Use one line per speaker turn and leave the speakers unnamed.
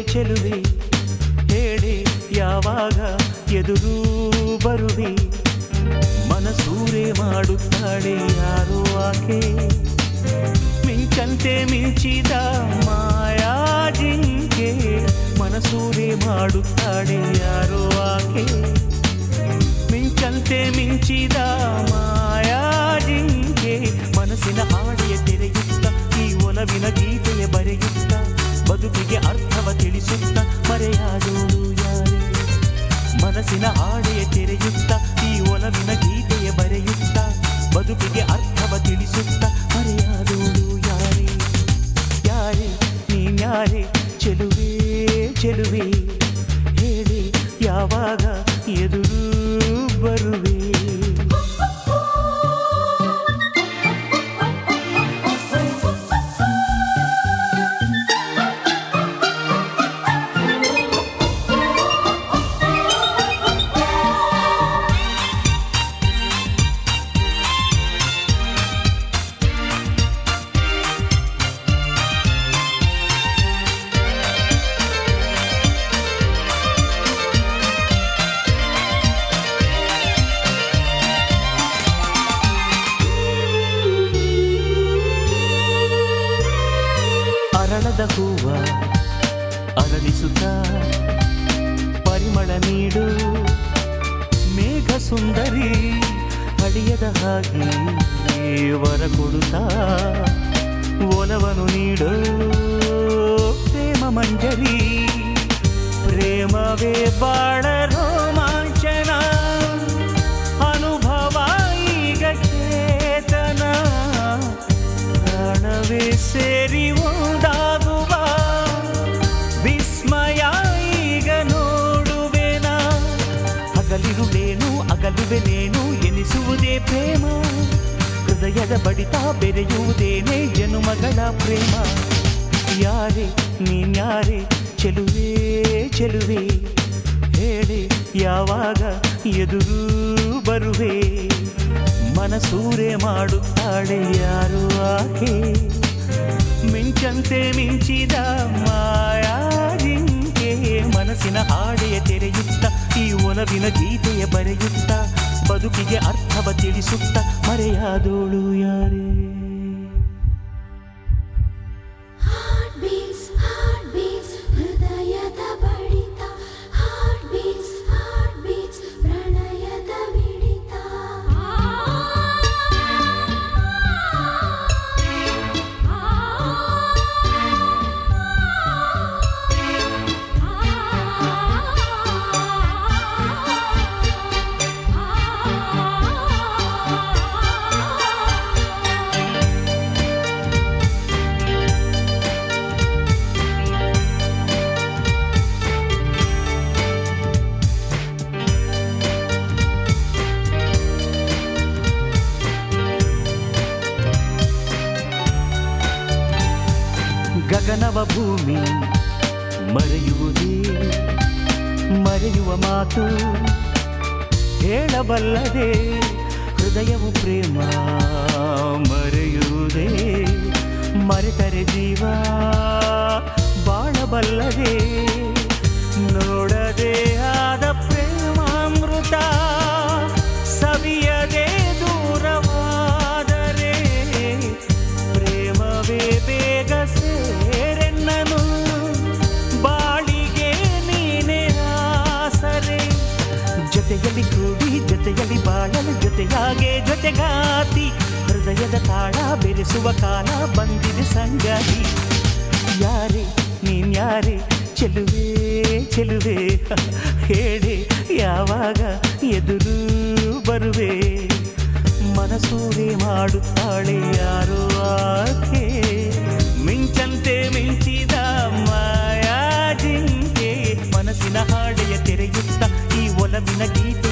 ಚೆಲುವೆ ಹೇಳಿ ಯಾವಾಗ ಎದುರು ಬರುವೆ ಮನಸೂರೆ ಮಾಡುತ್ತಾಳೆ ಯಾರೋ ಆಕೆ ಮಿಂಚಂತೆ ಮಿಂಚಿದ ಮಾಯಾ ಜಿಂಕೆ ಮನಸೂರೆ ಮಾಡುತ್ತಾಳೆ ಯಾರೋ ಆಕೆ ಮಿಂಚಂತೆ ಮಿಂಚಿದ ಮಾಯಾ ಜಿಂಕೆ ಮನಸ್ಸಿನ ಹಾಡೆಯ ತೆರೆಯುತ್ತ ಈ ಒಲವಿನ ಗೀತೆಯ ಬರೆಯುತ್ತ ಬದುಕಿಗೆ ಅರ್ಥವ ತಿಳಿಸುತ್ತ ಮರೆಯಾದೋಳು ಯಾರೇ ಮನಸ್ಸಿನ ಹಾಡೆಯ ತೆರೆಯುತ್ತ ಈ ಒಲವಿನ ಗೀತೆಯ ಬರೆಯುತ್ತ ಬದುಕಿಗೆ ಅರ್ಥವ ತಿಳಿಸುತ್ತ ಮರೆಯಾದೋಳು ಯಾರೇ ಯಾರೇ ನೀನ್ಯಾರೇ ಚೆಲುವೆ ಚೆಲುವೆ ಹೇಳಿ ಯಾವಾಗ ಎದುರು ಬರುವೆ ಅರಳದ ಹೂವ ಅರಳಿಸುತ್ತ ಪರಿಮಳ ನೀಡು ಮೇಘ ಸುಂದರಿ ಅಳಿಯದ ಹಾಗೆ ವರ ಕೊಡುತ್ತಾ ಒಲವನು ನೀಡು ಪ್ರೇಮ ಮಂಜರಿ ಪ್ರೇಮವೇ ಬಾಳ ರೋಮಾಂಚನ ಅನುಭವ ಈಗ ಚೇತನ ಪ್ರಾಣವೇ ಸೇರಿ ಒಂದಾಗುವ ವಿಸ್ಮಯ ಈಗ ನೋಡುವೆನ ಹಗಲಿರುಳೇನು ಅಗಲುವೆನೇನು ಎನಿಸುವುದೇ ಪ್ರೇಮ ಹೃದಯದ ಬಡಿತ ಬೆರೆಯುವುದೇನೇ ಜನುಮಗಳ ಪ್ರೇಮ ಯಾರೇ ನೀನ್ಯಾರೇ ಚೆಲುವೆ ಚೆಲುವೆ ಹೇಳಿ ಯಾವಾಗ ಎದುರು ಬರುವೆ ಮನಸೂರೆ ಮಾಡುತ್ತಾಳೆ ಯಾರು ಆಕೆ ಮಿಂಚಂತೆ ಮಿಂಚಿದ ಮಾಯಾ ಜಿಂಕೆ ಮನಸ್ಸಿನ ಹಾಡೆಯ ತೆರೆಯುತ್ತ ಈ ಒಲವಿನ ಗೀತೆಯ ಬರೆಯುತ್ತ ಬದುಕಿಗೆ ಅರ್ಥವ ತಿಳಿಸುತ್ತ ಮರೆಯಾದೋಳು ಯಾರೇ
Heart beats, heart beats, ಹೃದಯದ ಬಡಿತ Heart beats, heart beats, ಪ್ರಣಯದ ಮಿಡಿತ
ಗಗನವ ಭೂಮಿ ಮರೆಯುವುದೇ ಮರೆಯುವ ಮಾತು ಹೇಳಬಲ್ಲದೆ ಹೃದಯವು ಪ್ರೇಮ ಮರೆಯುವುದೇ ಮರೆತರೆ ಜೀವ ಬಾಳಬಲ್ಲದೆ ನೋಡದೆ ಆದ ಪ್ರೇಮಾಮೃತ ಸವಿಯದೆ ದೂರವಾದರೆ ಪ್ರೇಮವೇ ಬೇಗ ಸೇರೆನ್ನನು ಬಾಳಿಗೆ ನೀನೇ ಆಸರೆ ಜೊತೆಯಲ್ಲಿ ಕೂಡಿ ಜೊತೆಯಲ್ಲಿ ಬಾಳಲು ಜೊತೆಯಾಗೆ ಜೊತೆಗಾತಿ ಹೃದಯದ ತಾಳ ಬೆರೆಸುವ ಕಾಲ ಬಂದಿದೆ ಸಂಗಾತಿ ಯಾರೇ ನೀನ್ಯಾರೇ ಚೆಲುವೆ ಚೆಲುವೆ ಹೇಳಿ ಯಾವಾಗ ಎದುರು ಬರುವೆ ಮನಸೂರೆ ಮಾಡುತ್ತಾಳೆ ಯಾರೋ ಆಕೆ ಮಿಂಚಂತೆ ಮಿಂಚಿದ ಮಾಯಾ ಜಿಂಕೆ ಮನಸ್ಸಿನ ಹಾಡೆಯ ತೆರೆಯುತ್ತ ಈ ಒಲವಿನ ಗೀತೆ